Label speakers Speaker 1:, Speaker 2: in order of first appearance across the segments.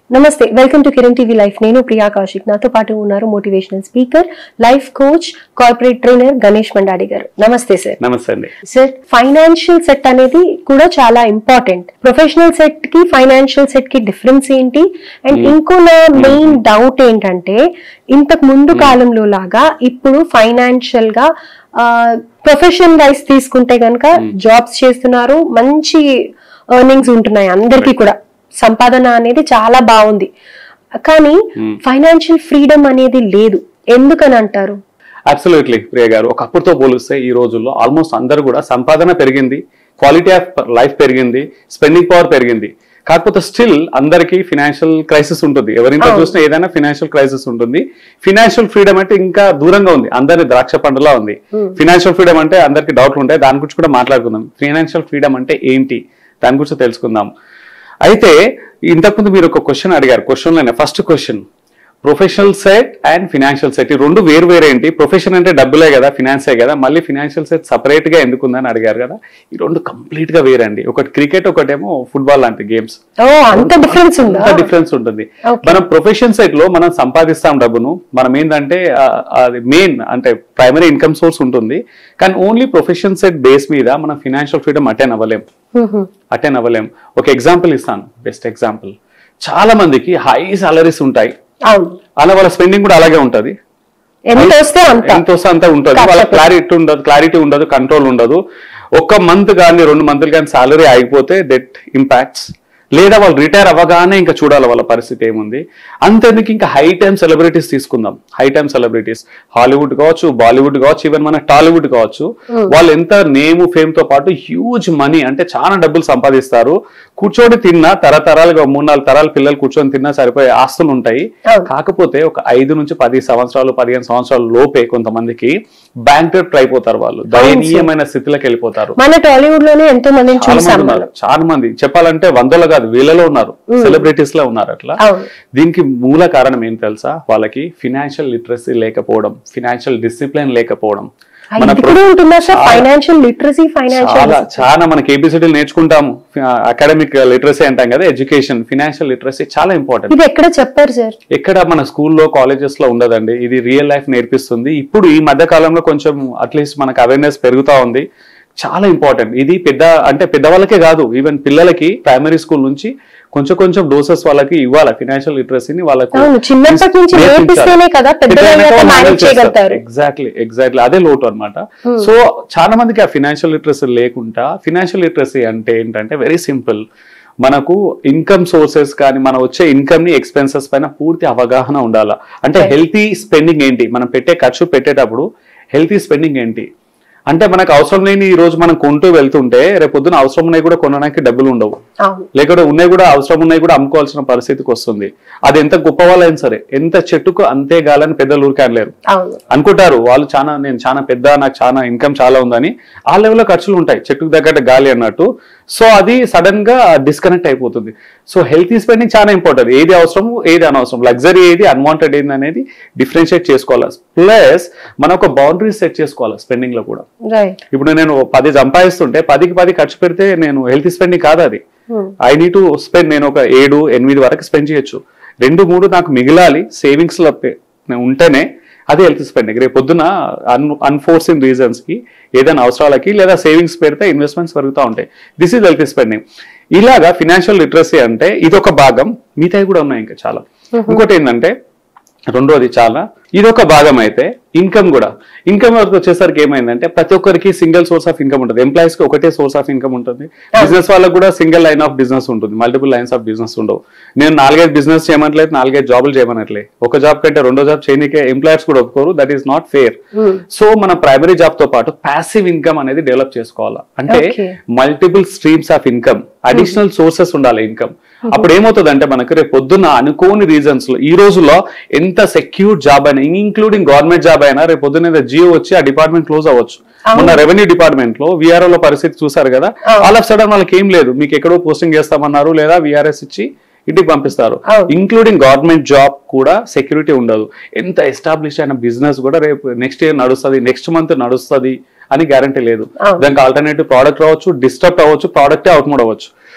Speaker 1: నమస్తే welcome to Kiran TV life నేను ప్రియా కౌశిక్ నాతో పాటు ఉన్నారు motivational speaker life coach corporate trainer Ganesh Mandadi garu namaste sir
Speaker 2: నమస్తే అండి
Speaker 1: సార్ ఫైనాన్షియల్ సెట్ అనేది కూడా చాలా ఇంపార్టెంట్ ప్రొఫెషనల్ సెట్ కి ఫైనాన్షియల్ సెట్ కి డిఫరెన్స్ ఏంటి అండ్ ఇంకో నా మెయిన్ డౌట్ ఏంటంటే ఇంతకు ముందు కాలంలో లాగా ఇప్పుడు ఫైనాన్షియల్ గా ప్రొఫెషన్ వైస్ తీసుకుంటే గనక జాబ్స్ చేస్తున్నారు మంచి ఎర్నింగ్స్ ఉంటున్నాయి అందరికీ కూడా సంపాదన అనేది చాలా బాగుంది కానీ ఫైనాన్షియల్ ఫ్రీడమ్ అనేది లేదు ఎందుకని అంటారు
Speaker 2: అబ్సల్యూట్లీ ప్రియ గారు ఒకప్పుడుతో పోలిస్తే ఈ రోజుల్లో ఆల్మోస్ట్ అందరూ కూడా సంపాదన పెరిగింది క్వాలిటీ ఆఫ్ లైఫ్ పెరిగింది స్పెండింగ్ పవర్ పెరిగింది కాకపోతే స్టిల్ అందరికీ ఫినాన్షియల్ క్రైసిస్ ఉంటుంది ఎవరింత
Speaker 1: అవును.
Speaker 2: చూసినా ఏదైనా ఫినాన్షియల్ క్రైసిస్ ఉంటుంది ఫినాన్షియల్ ఫ్రీడమ్ అంటే ఇంకా దూరంగా ఉంది అందరి ద్రాక్ష పండులా ఉంది ఫినాన్షియల్ ఫ్రీడమ్ అంటే అందరికి డౌట్లు ఉంటాయి దాని గురించి కూడా మాట్లాడుకుందాం ఫినాన్షియల్ ఫ్రీడమ్ అంటే ఏంటి దాని గురించి తెలుసుకుందాం అయితే ఇంతకుముందు మీరు ఒక క్వశ్చన్ అడిగారు క్వశ్చన్లోనే first question professional set and financial set ఈ రెండు వేరు వేరు ఏంటి ప్రొఫెషన్ అంటే డబ్బులే కదా ఫినాన్సే కదా మళ్ళీ ఫినాన్షియల్ సెట్ సపరేట్ గా ఎందుకుందని అడిగారు కదా ఈ రెండు కంప్లీట్ గా వేరండి ఒకటి క్రికెట్ ఒకటేమో ఫుట్బాల్ లాంటి గేమ్స్
Speaker 1: ఓ అంత డిఫరెన్స్ ఉందా
Speaker 2: అంత డిఫరెన్స్ ఉంటుంది
Speaker 1: Okay.
Speaker 2: మనం ప్రొఫెషన్ సెట్ లో మనం సంపాదిస్తాం డబ్బును మనం ఏంటంటే ఆ, అది మెయిన్ అంటే ప్రైమరీ ఇన్కమ్ సోర్స్ ఉంటుంది కానీ ఓన్లీ ప్రొఫెషన్ సెట్ బేస్ మీద మనం ఫినాన్షియల్ ఫ్రీడమ్ అటెన్ అవ్వలేం అటెన్ అవ్వలేం ఒక ఎగ్జాంపుల్ ఇస్తాను బెస్ట్ ఎగ్జాంపుల్ చాలా మందికి హై సాలరీస్ ఉంటాయి
Speaker 1: అవును
Speaker 2: అలా వాళ్ళ స్పెండింగ్ కూడా అలాగే ఉంటది
Speaker 1: ఎంత వస్తే అంత
Speaker 2: ఎంత వస్తే అంత ఉంటుంది
Speaker 1: ఖర్చు
Speaker 2: వాళ్ళ
Speaker 1: పెట్టు.
Speaker 2: క్లారిటీ ఉండదు క్లారిటీ ఉండదు కంట్రోల్ ఉండదు ఒక్క మంత్ కానీ రెండు మంత్లు కానీ సాలరీ ఆగిపోతే దట్ ఇంపాక్ట్స్ లేదా వాళ్ళు రిటైర్ అవ్వగానే ఇంకా చూడాలి వాళ్ళ పరిస్థితి ఏముంది అంతేందుకు ఇంకా హై టైమ్ సెలబ్రిటీస్ తీసుకుందాం హై టైమ్ సెలబ్రిటీస్ హాలీవుడ్ కావచ్చు బాలీవుడ్ కావచ్చు ఈవెన్ మన టాలీవుడ్ కావచ్చు వాళ్ళు ఎంత నేమ్ ఫేమ్ తో పాటు హ్యూజ్ మనీ అంటే చాలా డబ్బులు సంపాదిస్తారు కూర్చొని తిన్నా తరతరాలుగా మూడు నాలుగు తరాల పిల్లలు కూర్చొని తిన్నా సరిపోయే ఆస్తులు ఉంటాయి
Speaker 1: అవును.
Speaker 2: కాకపోతే ఒక ఐదు నుంచి పది సంవత్సరాలు పదిహేను సంవత్సరాల లోపే కొంతమందికి బ్యాంక్ అయిపోతారు వాళ్ళు దయనీయమైన స్థితిలోకి వెళ్ళిపోతారు
Speaker 1: మన టాలీవుడ్ లోనే ఎంతో మందిని
Speaker 2: చాలా
Speaker 1: చూసాం
Speaker 2: మంది ఉన్నారు చాలా మంది చెప్పాలంటే వందలు కాదు వేలలో ఉన్నారు సెలబ్రిటీస్ లో ఉన్నారు అట్లా
Speaker 1: అవును
Speaker 2: దీనికి మూల కారణం ఏం తెలుసా వాళ్ళకి ఫినాన్షియల్ లిటరసీ లేకపోవడం ఫినాన్షియల్ డిసిప్లిన్ లేకపోవడం మన
Speaker 1: ఇది కూడా ఉంటుందా సార్ ఫైనాన్షియల్ లిటరసీ ఫైనాన్షియల్
Speaker 2: చాలా చాలా మనకి ఏబిసిడీలు నేర్చుకుంటాము అకాడమిక్ లిటరసీ అంటాం కదా ఎడ్యుకేషన్ ఫినాన్షియల్ లిటరసీ చాలా ఇంపార్టెంట్
Speaker 1: ఇది ఎక్కడ చెప్పారు సార్
Speaker 2: ఎక్కడ మన స్కూల్లో కాలేజెస్ లో ఉండదండి ఇది రియల్ లైఫ్ నేర్పిస్తుంది ఇప్పుడు ఈ మధ్య కాలంలో కొంచెం అట్లీస్ట్ మనకు అవేర్నెస్ పెరుగుతా ఉంది చాలా ఇంపార్టెంట్ ఇది పెద్ద అంటే పెద్దవాళ్ళకే కాదు ఈవెన్ పిల్లలకి ప్రైమరీ స్కూల్ నుంచి కొంచెం కొంచెం డోసెస్ వాళ్ళకి ఇవ్వాలి ఫినాన్షియల్ లిటరసీని వాళ్ళకు
Speaker 1: అవును, చిన్నప్పటి నుంచి నేర్పిస్తేనే కదా పెద్దలయ్యాక manage చేయగలుగుతారు.
Speaker 2: ఎగ్జాక్ట్లీ ఎగ్జాక్ట్లీ అదే లోటు అన్నమాట సో చాలా మందికి ఆ ఫినాన్షియల్ లిటరసీ లేకుండా ఫినాన్షియల్ లిటరసీ అంటే ఏంటంటే వెరీ సింపుల్ మనకు ఇన్కమ్ సోర్సెస్ కానీ మన వచ్చే ఇన్కమ్ ని ఎక్స్పెన్సెస్ పైన పూర్తి అవగాహన ఉండాలా అంటే హెల్తీ స్పెండింగ్ ఏంటి మనం పెట్టే ఖర్చు పెట్టేటప్పుడు హెల్తీ స్పెండింగ్ ఏంటి అంటే మనకు అవసరం లేని ఈ రోజు మనం కొంటూ వెళ్తుంటే రేపు పొద్దున అవసరం ఉన్నాయి కూడా కొనడానికి డబ్బులు ఉండవు
Speaker 1: అవును
Speaker 2: లేకపోతే ఉన్నాయి కూడా అవసరం ఉన్నాయి కూడా అమ్ముకోవాల్సిన పరిస్థితికి వస్తుంది అది ఎంత గొప్ప వాళ్ళైనా సరే ఎంత చెట్టుకు అంతే గాలని పెద్దలు ఊరికే అనలేరు
Speaker 1: అవును
Speaker 2: అనుకుంటారు వాళ్ళు చాలా నేను చాలా పెద్ద నాకు చాలా ఇన్కమ్ చాలా ఉందని ఆ లెవెల్లో ఖర్చులు ఉంటాయి చెట్టుకు తగ్గట్టు గాలి అన్నట్టు సో అది సడన్ గా డిస్కనెక్ట్ అయిపోతుంది సో హెల్తీ స్పెండింగ్ చాలా ఇంపార్టెంట్ ఏది అవసరం ఏది అనవసరం లగ్జరీ ఏది అన్వాంటెడ్ ఏది అనేది డిఫరెన్షియేట్ చేసుకోవాలి ప్లస్ మనం ఒక బౌండరీస్ సెట్ చేసుకోవాలి స్పెండింగ్ లో కూడా
Speaker 1: రైట్
Speaker 2: ఇప్పుడు నేను పది సంపాదిస్తుంటే పదికి పది ఖర్చు పెడితే నేను హెల్తీ స్పెండింగ్ కాదు అది ఐ నీ టు స్పెండ్ నేను ఒక ఏడు ఎనిమిది వరకు స్పెండ్ చేయొచ్చు రెండు మూడు నాకు మిగిలాలి సేవింగ్స్ లో పే- నేను ఉంటేనే అదే హెల్త్ స్పెండింగ్ రేపు పొద్దున అన్ అన్ఫోర్సిన్ రీజన్స్ కి ఏదైనా అవసరాలకి లేదా సేవింగ్స్ పెడితే ఇన్వెస్ట్మెంట్స్ పెరుగుతూ ఉంటాయి దిస్ ఈజ్ హెల్త్ స్పెండింగ్ ఇలాగా ఫినాన్షియల్ లిటరసీ అంటే ఇది ఒక భాగం మిగతాయి కూడా ఉన్నాయి ఇంకా చాలా ఇంకోటి ఏంటంటే రెండోది చాలా ఇది ఒక భాగం అయితే ఇన్కమ్ కూడా ఇన్కమ్ వరకు వచ్చేసరికి ఏమైందంటే ప్రతి ఒక్కరికి సింగిల్ సోర్స్ ఆఫ్ ఇన్కమ్ ఉంటుంది ఎంప్లాయీస్ కి ఒకటే సోర్స్ ఆఫ్ ఇన్కమ్ ఉంటుంది బిజినెస్ వాళ్ళకి కూడా సింగిల్ లైన్ ఆఫ్ బిజినెస్ ఉంటుంది మల్టిపుల్ లైన్స్ ఆఫ్ బిజినెస్ ఉండవు నేను నాలుగైదు బిజినెస్ చేయమనట్లేదు నాలుగైదు జాబులు చేయమనట్లే ఒక జాబ్ కంటే రెండో జాబ్ చేయనికే ఎంప్లాయర్స్ కూడా ఒప్పుకోరు that is not fair so మన ప్రైమరీ జాబ్ తో పాటు ప్యాసివ్ ఇన్కమ్ అనేది డెవలప్ చేసుకోవాలి అంటే
Speaker 1: Okay.
Speaker 2: Multiple streams of income additional sources ఉండాలి ఇన్కమ్ అప్పుడు ఏమవుతుందంటే మనకు రేపు పొద్దున్న అనుకోని రీజన్స్ లో ఈ రోజుల్లో ఎంత సెక్యూర్ జాబ్ అయినా ఇంక్లూడింగ్ గవర్నమెంట్ జాబ్ అయినా రేపు పొద్దున్న జియో వచ్చి ఆ డిపార్ట్మెంట్ క్లోజ్ అవ్వచ్చు మొన్న రెవెన్యూ డిపార్ట్మెంట్ లో విఆర్ఓ లో పరిస్థితి చూసారు కదా ఆల్ ఆఫ్ సడన్ వాళ్ళకి ఏం లేదు మీకు ఎక్కడో పోస్టింగ్ చేస్తామన్నారు లేదా విఆర్ఎస్ ఇచ్చి ఇంటికి పంపిస్తారు
Speaker 1: అవును.
Speaker 2: ఇంక్లూడింగ్ గవర్నమెంట్ జాబ్ కూడా సెక్యూరిటీ ఉండదు ఎంత ఎస్టాబ్లిష్ అయిన బిజినెస్ కూడా రేపు నెక్స్ట్ ఇయర్ నడుస్తుంది నెక్స్ట్ మంత్ నడుస్తుంది అని గ్యారంటీ లేదు
Speaker 1: అవును.
Speaker 2: దానికి ఆల్టర్నేటివ్ ప్రోడక్ట్ రావచ్చు డిస్టర్బ్ అవ్వచ్చు ప్రోడక్టే అవుట్మూడ్ అవ్వచ్చు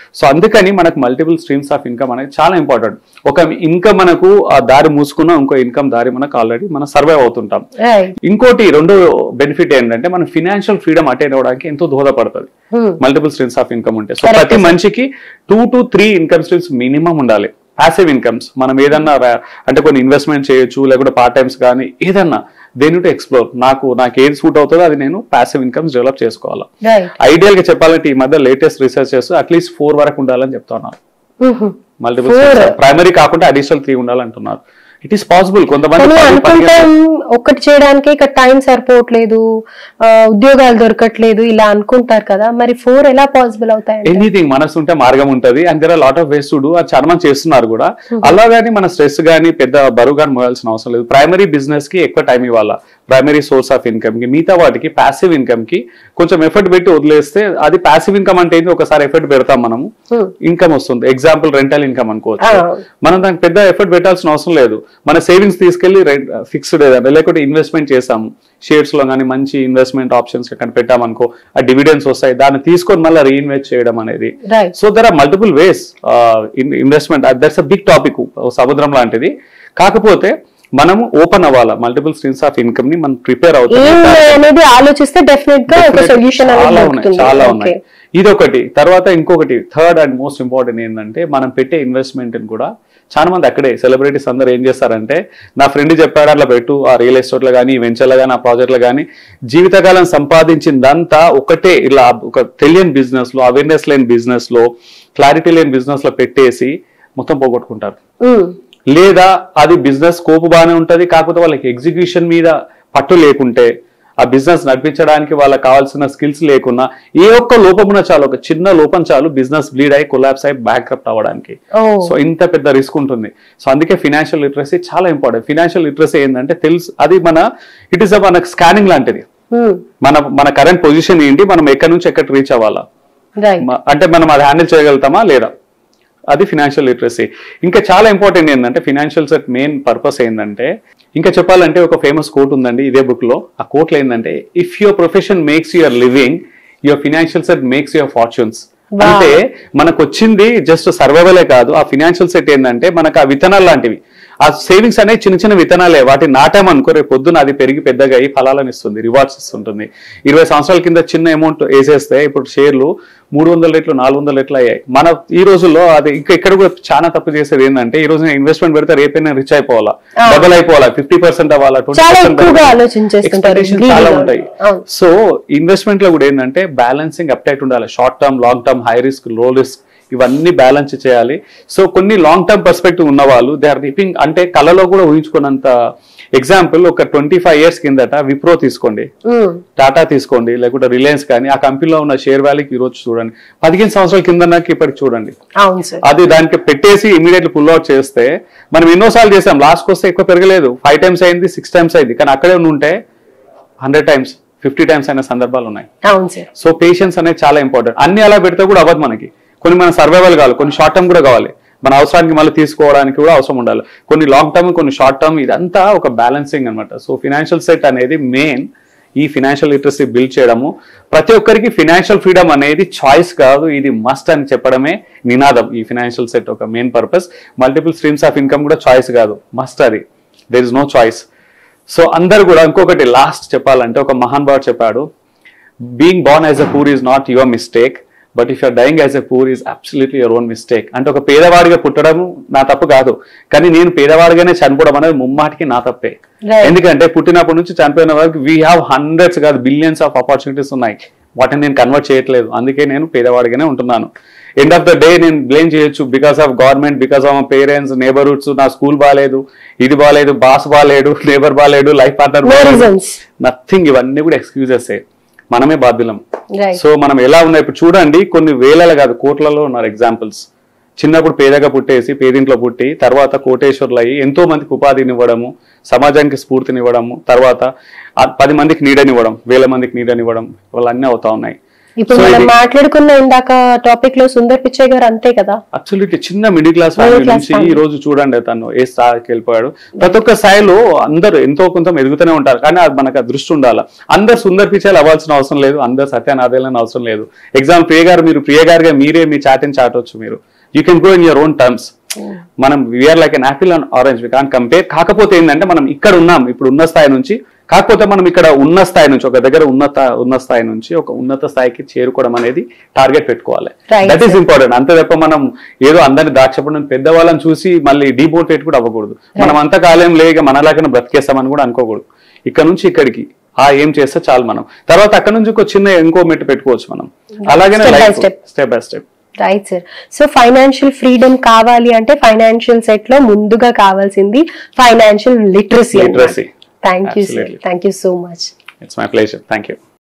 Speaker 2: సో అందుకని మనకు మల్టిపుల్ స్ట్రీమ్స్ ఆఫ్ ఇన్కమ్ అనేది చాలా ఇంపార్టెంట్ ఒక ఇన్కమ్ మనకు ఆ దారి మూసుకున్న ఇంకో ఇన్కమ్ దారి మనకు ఆల్రెడీ మనం సర్వైవ్ అవుతుంటాం
Speaker 1: రైట్
Speaker 2: ఇంకోటి రెండో బెనిఫిట్ ఏంటంటే మన ఫినాన్షియల్ ఫ్రీడమ్ అటైన్ అవ్వడానికి ఎంతో దోహదపడుతుంది మల్టిపుల్ స్ట్రీమ్స్ ఆఫ్ ఇన్కమ్ ఉంటే సో
Speaker 1: Correct,
Speaker 2: ప్రతి
Speaker 1: sir.
Speaker 2: మనిషికి two to three income streams minimum ఉండాలి ప్యాసివ్ ఇన్కమ్స్ మనం ఏదన్నా రా- అంటే కొన్ని ఇన్వెస్ట్మెంట్ చేయొచ్చు లేకుంటే పార్ట్ టైమ్స్ కానీ ఏదన్నా దేని టు ఎక్స్ప్లోర్ నాకు నాకు ఏది సూట్ అవుతుందో అది నేను ప్యాసివ్ ఇన్కమ్స్ డెవలప్ చేసుకోవాలి
Speaker 1: రైట్
Speaker 2: ఐడియల్ గా చెప్పాలంటే ఈ మధ్య లేటెస్ట్ రీసెర్చెస్ అట్లీస్ట్ ఫోర్ వరకు ఉండాలని చెప్తున్నారు మల్టిపుల్
Speaker 1: Four.
Speaker 2: ప్రైమరీ కాకుండా అడిషనల్ త్రీ ఉండాలంటున్నారు ఇట్ ఈస్ పాసిబుల్ కొంతమంది
Speaker 1: కానీ
Speaker 2: పది- పదిహేను-
Speaker 1: అనుకుంటాం ఒక్కటి చేయడానికి ఇక టైం సరిపోవట్లేదు ఆ, ఉద్యోగాలు దొరకట్లేదు ఇలా అనుకుంటారు కదా మరి ఫోర్ ఎలా పాసిబుల్ అవుతాయండి
Speaker 2: ఎనీథింగ్ మనసు ఉంటే మార్గం ఉంటది and there are lot of ways to do అది చాలా మంది చేస్తున్నారు కూడా అలా కానీ మన స్ట్రెస్ కానీ పెద్ద బరువు కానీ మోయాల్సిన అవసరం లేదు ప్రైమరీ బిజినెస్ కి ఎక్కువ టైం ఇవ్వాలా ప్రైమరీ సోర్స్ ఆఫ్ ఇన్కమ్ కి మిగతా వాటికి ప్యాసివ్ ఇన్కమ్ కి కొంచెం ఎఫర్ట్ పెట్టి వదిలేస్తే అది ప్యాసివ్ ఇన్కమ్ అంటే ఏంటి ఒకసారి ఎఫర్ట్ పెడతాం మనము
Speaker 1: Hmm.
Speaker 2: ఇన్కమ్ వస్తుంది ఎగ్జాంపుల్ రెంటల్ ఇన్కమ్ అనుకోవచ్చు
Speaker 1: Ah.
Speaker 2: మనం దానికి పెద్ద ఎఫర్ట్ పెట్టాల్సిన అవసరం లేదు మన సేవింగ్స్ తీసుకెళ్లి ఫిక్స్డ్ ఏదైనా లేకుంటే ఇన్వెస్ట్మెంట్ చేసాము షేర్స్ లో కానీ మంచి ఇన్వెస్ట్మెంట్ ఆప్షన్స్ కానీ పెట్టామనుకో ఆ డివిడెన్స్ వస్తాయి దాన్ని తీసుకొని మళ్ళీ రీఇన్వెస్ట్ చేయడం అనేది
Speaker 1: right
Speaker 2: so there are multiple ways investment that's a big topic సముద్రం లాంటిది కాకపోతే మనము ఓపెన్ అవ్వాలా మల్టిపుల్ స్ట్రీమ్స్ ఆఫ్ ఇన్కమ్ ని మనం ప్రిపేర్
Speaker 1: ఏం
Speaker 2: అవుతాం
Speaker 1: అనేది ఆలోచిస్తే డెఫినెట్ గా ఒక
Speaker 2: Definitely
Speaker 1: సొల్యూషన్ అనేది
Speaker 2: చాలా ఉన్నాయి
Speaker 1: దొరుకుతుంది
Speaker 2: చాలా
Speaker 1: Okay.
Speaker 2: ఉన్నాయి ఇదొకటి తర్వాత ఇంకొకటి థర్డ్ అండ్ మోస్ట్ ఇంపార్టెంట్ ఏంటంటే మనం పెట్టే ఇన్వెస్ట్మెంట్ కూడా చాలా మంది అక్కడే సెలబ్రిటీస్ అందరూ ఏం చేస్తారంటే నా ఫ్రెండ్ చెప్పాడు అట్లా పెట్టు ఆ రియల్ ఎస్టేట్ లో కానీ వెంచర్లో కానీ ఆ ప్రాజెక్ట్ లో కానీ జీవితకాలం సంపాదించిందంతా ఒకటే ఇలా ఒక తెలియని బిజినెస్ లో అవేర్నెస్ లేని బిజినెస్ లో క్లారిటీ లేని బిజినెస్ లో పెట్టేసి మొత్తం పోగొట్టుకుంటారు
Speaker 1: Mm.
Speaker 2: లేదా అది బిజినెస్ స్కోప్ బాగానే ఉంటది కాకపోతే వాళ్ళకి ఎగ్జిక్యూషన్ మీద పట్టు లేకుంటే ఆ బిజినెస్ నడిపించడానికి వాళ్ళకి కావాల్సిన స్కిల్స్ లేకున్నా ఏ ఒక్క లోపమున చాలు ఒక చిన్న లోపం చాలు బిజినెస్ బ్లీడ్ అయ్యి కొలాబ్స్ అయ్యి బ్యాంక్రప్ట్ అవ్వడానికి
Speaker 1: Oh.
Speaker 2: సో ఇంత పెద్ద రిస్క్ ఉంటుంది సో అందుకే ఫినాన్షియల్ లిటరసీ చాలా ఇంపార్టెంట్ ఫినాన్షియల్ లిటరసీ ఏంటంటే తెలుసు అది మన ఇట్ ఈస్ మనకు స్కానింగ్ లాంటిది
Speaker 1: Mm.
Speaker 2: మన మన కరెంట్ పొజిషన్ ఏంటి మనం ఎక్కడి నుంచి ఎక్కడ రీచ్ అవ్వాలా
Speaker 1: రైట్
Speaker 2: మ- అంటే మనం అది హ్యాండిల్ చేయగలుగుతామా లేదా అది ఫినాన్షియల్ లిటరసీ ఇంకా చాలా ఇంపార్టెంట్ ఏంటంటే ఫినాన్షియల్ సెట్ మెయిన్ పర్పస్ ఏంటంటే ఇంకా చెప్పాలంటే ఒక ఫేమస్ కోట్ ఉందండి ఇదే బుక్ లో ఆ కోట్లో ఏంటంటే if your profession makes your living your financial set makes your fortunes
Speaker 1: Wow.
Speaker 2: అంటే మనకు వచ్చింది జస్ట్ సర్వైవలే కాదు ఆ ఫినాన్షియల్ సెట్ ఏంటంటే మనకు ఆ విత్తనాలు లాంటివి ఆ సేవింగ్స్ అనేవి చిన్న చిన్న విత్తనాలే వాటిని నాటామనుకో రేపు పొద్దున అది పెరిగి పెద్దగా అయ్యి ఫలాలను ఇస్తుంది రివార్డ్స్ ఇస్తుంటుంది ఇరవై సంవత్సరాల కింద చిన్న అమౌంట్ వేసేస్తే ఇప్పుడు షేర్లు మూడు వందల రెట్లు నాలుగు వందల రెట్లు అయ్యాయి మన ఈ రోజుల్లో అది ఇంకా ఇక్కడ కూడా చాలా తప్పు చేసేది ఏంటంటే ఈ రోజు ఇన్వెస్ట్మెంట్ పెడితే రేపైనా రిచ్ అయిపోవాలా
Speaker 1: Ah.
Speaker 2: డబల్ అయిపోవాలా ఫిఫ్టీ పర్సెంట్ అవ్వాలా
Speaker 1: చాలా ఎక్కువగా ఆలోచించేస్తుంటారు.
Speaker 2: Expectations
Speaker 1: Greedy
Speaker 2: చాలా
Speaker 1: గా.
Speaker 2: ఉంటాయి
Speaker 1: అవును.
Speaker 2: సో ఇన్వెస్ట్మెంట్ లో కూడా ఏంటంటే బ్యాలెన్సింగ్ అప్టైట్ ఉండాలి short term long term high risk low risk ఇవన్నీ బ్యాలెన్స్ చేయాలి సో కొన్ని లాంగ్ టర్మ్ పర్స్పెక్టివ్ ఉన్న వాళ్ళు దే ఆర్ రిపింగ్ అంటే కళలో కూడా ఊహించుకున్నంత ఎగ్జాంపుల్ ఒక ట్వంటీ ఫైవ్ ఇయర్స్ కిందట విప్రో తీసుకోండి
Speaker 1: Mm.
Speaker 2: టాటా తీసుకోండి లేకుంటే రిలయన్స్ కానీ ఆ కంపెనీలో ఉన్న షేర్ వాల్యూకి ఈ రోజు చూడండి పదిహేను సంవత్సరాల కింద నాకు ఇప్పటికి చూడండి
Speaker 1: అవును సార్
Speaker 2: అది దానికి పెట్టేసి ఇమీడియట్లీ పుల్ అవుట్ చేస్తే మనం ఎన్నోసార్లు చేసాం లాస్ట్కి వస్తే ఎక్కువ పెరగలేదు ఫైవ్ టైమ్స్ అయింది సిక్స్ టైమ్స్ అయింది కానీ అక్కడే ఉంటే హండ్రెడ్ టైమ్స్ ఫిఫ్టీ టైమ్స్ అయిన సందర్భాలు ఉన్నాయి
Speaker 1: అవును సార్
Speaker 2: సో పేషెన్స్ అనేది చాలా ఇంపార్టెంట్ అన్ని అలా పెడితే కూడా అవ్వదు మనకి కొన్ని మన సర్వైవల్ కావాలి కొన్ని షార్ట్ టర్మ్ కూడా కావాలి మన అవసరానికి మళ్ళీ తీసుకోవడానికి కూడా అవసరం ఉండాలి కొన్ని లాంగ్ టర్మ్ కొన్ని షార్ట్ టర్మ్ ఇదంతా ఒక బ్యాలెన్సింగ్ అన్నమాట సో ఫినాన్షియల్ సెట్ అనేది మెయిన్ ఈ ఫినాన్షియల్ లిటరసీ బిల్డ్ చేయడము ప్రతి ఒక్కరికి ఫినాన్షియల్ ఫ్రీడమ్ అనేది చాయిస్ కాదు ఇది మస్ట్ అని చెప్పడమే నినాదం ఈ ఫినాన్షియల్ సెట్ ఒక main purpose multiple streams of income కూడా చాయిస్ కాదు మస్ట్ అది there is no choice so అందరు కూడా ఇంకొకటి లాస్ట్ చెప్పాలంటే ఒక మహాన్ బాడ్ చెప్పాడు being born as a poor is not your mistake but if you're dying as a poor is absolutely your own mistake అంటే ఒక పేదవాడిగా పుట్టడం నా తప్పు కాదు కానీ నేను పేదవాడిగానే చనిపోవడం అనేది ముమ్మాటికి నా తప్పే
Speaker 1: Right.
Speaker 2: ఎందుకంటే పుట్టినప్పటి నుంచి చనిపోయిన వరకు వీ హ్యావ్ హండ్రెడ్స్ కాదు బిలియన్స్ ఆఫ్ ఆపర్చునిటీస్ ఉన్నాయి వాటిని నేను కన్వర్ట్ చేయట్లేదు అందుకే నేను పేదవాడిగానే ఉంటున్నాను ఎండ్ ఆఫ్ ద డే నేను బ్లేమ్ చేయొచ్చు because of government because of my parents neighbourhoods నా స్కూల్ బాగాలేదు ఇది బాగాలేదు బాస్ బాగాలేడు నేబర్ బాగాలేడు life partner
Speaker 1: No reasons.
Speaker 2: Nothing ఇవన్నీ కూడా ఎక్స్క్యూజెస్ మనమే బాధ్యులం
Speaker 1: రైట్
Speaker 2: సో మనం ఎలా ఉన్నాయి ఇప్పుడు చూడండి కొన్ని వేలలో కాదు కోట్లలో ఉన్నారు ఎగ్జాంపుల్స్ చిన్నప్పుడు పేదగా పుట్టేసి పేదింట్లో పుట్టి తర్వాత కోటేశ్వర్లు అయ్యి ఎంతో మందికి ఉపాధిని ఇవ్వడము సమాజానికి స్ఫూర్తిని ఇవ్వడము తర్వాత ఆ పది మందికి నీడనివ్వడం వేల మందికి నీడనివ్వడం ఇవన్నీ అవుతా ఉన్నాయి
Speaker 1: ఇప్పుడు
Speaker 2: So
Speaker 1: మనం
Speaker 2: ఇది-
Speaker 1: మాట్లాడుకున్న ఇందాక టాపిక్ లో సుందర్ పిచ్చయ్య గారు అంతే కదా
Speaker 2: అబ్సల్యూట్లీ చిన్న మిడిల్ క్లాస్ ఫ్యామిలీ
Speaker 1: class
Speaker 2: నుంచి
Speaker 1: family.
Speaker 2: ఈ రోజు చూడండి తను ఏ స్థాయికి వెళ్ళిపోయాడు ప్రతి ఒక్క స్థాయిలో అందరు ఎంతో కొంత ఎదుగుతూనే ఉంటారు కానీ అది మనకు ఆ దృష్టి ఉండాలి అందరు సుందర్ పిచ్చాలు అవ్వాల్సిన అవసరం లేదు అందరు సత్యానాదేలని అవసరం లేదు ఎగ్జామ్ ప్రియ గారు మీరు ప్రియ గారిగా మీరే మీ చాటిని చాటొచ్చు మీరు you can grow in your own terms మనం we are like an apple and orange we can compare కాకపోతే ఏంటంటే మనం ఇక్కడ ఉన్నాం ఇప్పుడు ఉన్న స్థాయి నుంచి కాకపోతే మనం ఇక్కడ ఉన్న స్థాయి నుంచి ఒక దగ్గర ఉన్నత ఉన్న స్థాయి నుంచి ఒక ఉన్నత స్థాయికి చేరుకోవడం అనేది టార్గెట్ పెట్టుకోవాలి
Speaker 1: Right,
Speaker 2: దట్ ఈస్ ఇంపార్టెంట్ అంతే తప్ప మనం ఏదో అందరిని దాచపడిన పెద్దవాళ్ళని చూసి మళ్ళీ డిమోటివేట్ కూడా అవ్వకూడదు మనం అంత కాలం లేక మనలాగానే బ్రతికేస్తామని కూడా అనుకోకూడదు ఇక్కడ నుంచి ఇక్కడికి ఆ ఏం చేస్తే చాలు మనం తర్వాత అక్కడ నుంచి ఒక చిన్న ఇంకో మెట్టు పెట్టుకోవచ్చు మనం అలాగనే
Speaker 1: Step by
Speaker 2: life
Speaker 1: step.
Speaker 2: Step by step
Speaker 1: right sir so financial freedom కావాలి అంటే ఫైనాన్షియల్ సెట్ లో ముందుగా కావాల్సింది financial literacy
Speaker 2: Literacy.
Speaker 1: Thank you sir
Speaker 2: Absolutely.
Speaker 1: Thank you so much
Speaker 2: it's my pleasure thank you